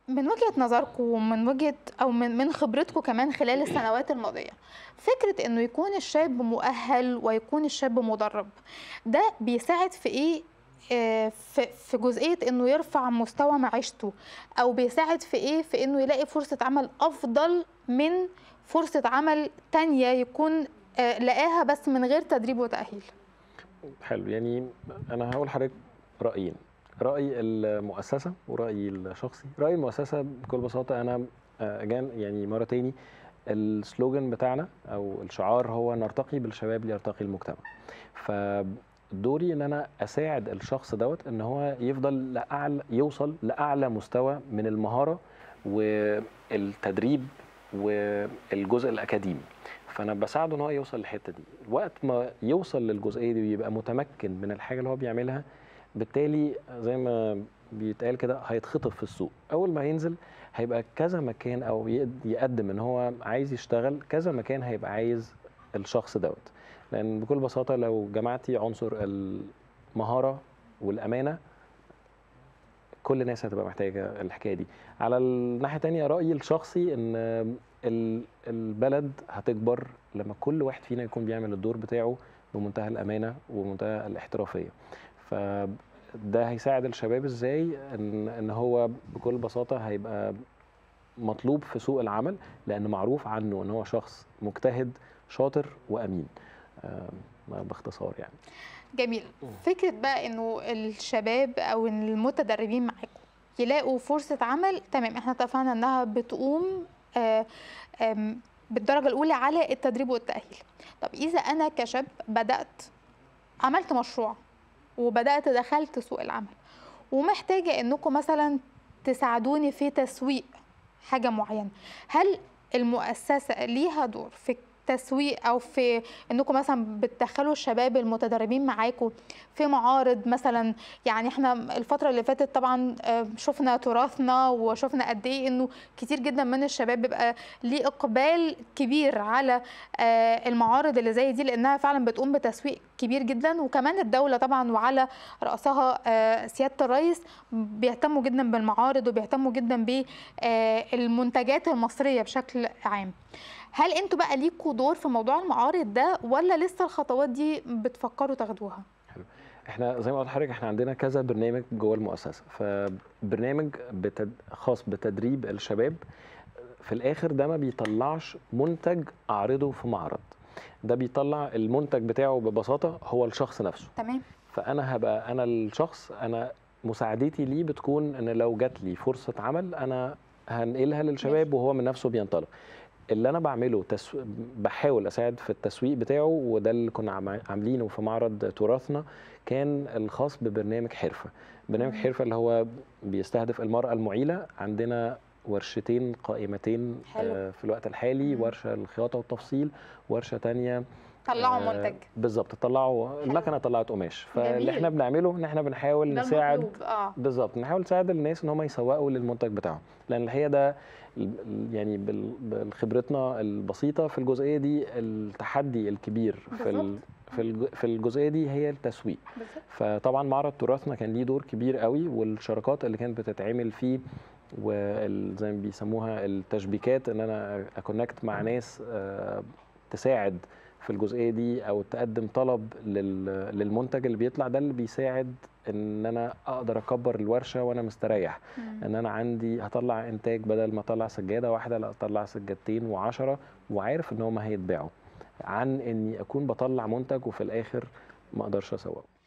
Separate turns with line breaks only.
من وجهة نظركم ومن وجهة أو من من خبرتكم كمان خلال السنوات الماضية فكرة إنه يكون الشاب مؤهل ويكون الشاب مدرب ده بيساعد في إيه آه، في في جزئية إنه يرفع مستوى معيشته أو بيساعد في إيه في إنه يلاقي فرصة عمل أفضل من فرصة عمل تانية يكون آه، لقاها بس من غير تدريب وتأهيل
حلو يعني انا هقول لحضرتك رايين راي المؤسسه ورايي الشخصي راي المؤسسه بكل بساطه انا آه، جان يعني مره تاني السلوجان بتاعنا او الشعار هو نرتقي بالشباب ليرتقي المجتمع فدوري ان انا اساعد الشخص دوت ان هو يفضل لاعلى يوصل لاعلى مستوى من المهاره والتدريب والجزء الاكاديمي فانا بساعده ان هو يوصل للحته دي وقت ما يوصل للجزئيه دي ويبقى متمكن من الحاجه اللي هو بيعملها بالتالي زي ما بيتقال كده هيتخطف في السوق اول ما ينزل هيبقى كذا مكان او يقد- يقدم ان هو عايز يشتغل كذا مكان هيبقى عايز الشخص دوت لان بكل بساطه لو جمعتي عنصر المهاره والامانه كل الناس هتبقى محتاجه الحكايه دي على الناحيه التانية رايي الشخصي ان ال- البلد هتكبر لما كل واحد فينا يكون بيعمل الدور بتاعه بمنتهى الامانه ومنتهى الاحترافيه فده هيساعد الشباب ازاي ان ان هو بكل بساطه هيبقى مطلوب في سوق العمل لان معروف عنه ان هو شخص مجتهد شاطر وامين آه، باختصار يعني
جميل فكرة بقى انه الشباب او إن المتدربين معاكم يلاقوا فرصة عمل تمام احنا اتفقنا انها بتقوم آه، آم، بالدرجة الاولى على التدريب والتأهيل طب اذا انا كشاب بدأت عملت مشروع وبدأت دخلت سوق العمل ومحتاجة انكم مثلا تساعدوني في تسويق حاجة معينة هل المؤسسة ليها دور في التسويق او في انكم مثلا بتدخلوا الشباب المتدربين معاكم في معارض مثلا يعني احنا الفتره اللي فاتت طبعا آه، شفنا تراثنا وشفنا قد ايه انه كتير جدا من الشباب بيبقى ليه اقبال كبير على آه، المعارض اللي زي دي لانها فعلا بتقوم بتسويق كبير جدا وكمان الدوله طبعا وعلى راسها آه، سياده الرئيس بيهتموا جدا بالمعارض وبيهتموا جدا بالمنتجات المصريه بشكل عام هل انتوا بقى ليكوا دور في موضوع المعارض ده ولا لسه الخطوات دي بتفكروا تاخدوها
احنا زي ما قلت لحضرتك احنا عندنا كذا برنامج جوه المؤسسه فبرنامج بتد... خاص بتدريب الشباب في الاخر ده ما بيطلعش منتج اعرضه في معرض ده بيطلع المنتج بتاعه ببساطه هو الشخص نفسه
تمام
فانا هبقى انا الشخص انا مساعدتي ليه بتكون ان لو جات لي فرصه عمل انا هنقلها للشباب وهو من نفسه بينطلق اللي انا بعمله تسو... بحاول اساعد في التسويق بتاعه وده اللي كنا عم- عاملينه في معرض تراثنا كان الخاص ببرنامج حرفه برنامج
مم.
حرفه اللي هو بيستهدف المراه المعيله عندنا ورشتين قائمتين
حلو.
آه، في الوقت الحالي
مم.
ورشه الخياطه والتفصيل ورشه تانية
طلعوا
آه،
منتج
بالظبط طلعوا المكنه طلعت قماش فاللي
جميل.
احنا بنعمله ان احنا بنحاول
ده
نساعد
المطلوب اه
بالظبط نحاول نساعد الناس ان هم يسوقوا للمنتج بتاعهم لان الحقيقه ده ال- ال- يعني بال- بخبرتنا البسيطه في الجزئيه دي التحدي الكبير في ال-
بالظبط.
في الج- في الجزئيه دي هي التسويق
بالظبط
فطبعا معرض تراثنا كان ليه دور كبير قوي والشراكات اللي كانت بتتعمل فيه وزي ما بيسموها التشبيكات ان انا اكونكت مع ناس آه، تساعد في الجزئيه دي او تقدم طلب لل- للمنتج اللي بيطلع ده اللي بيساعد ان انا اقدر اكبر الورشه وانا مستريح
مم.
ان انا عندي هطلع انتاج بدل ما اطلع سجاده واحده لا اطلع سجادتين وعشرة وعارف ان هم هيتباعوا عن اني اكون بطلع منتج وفي الاخر ما اقدرش اسوقه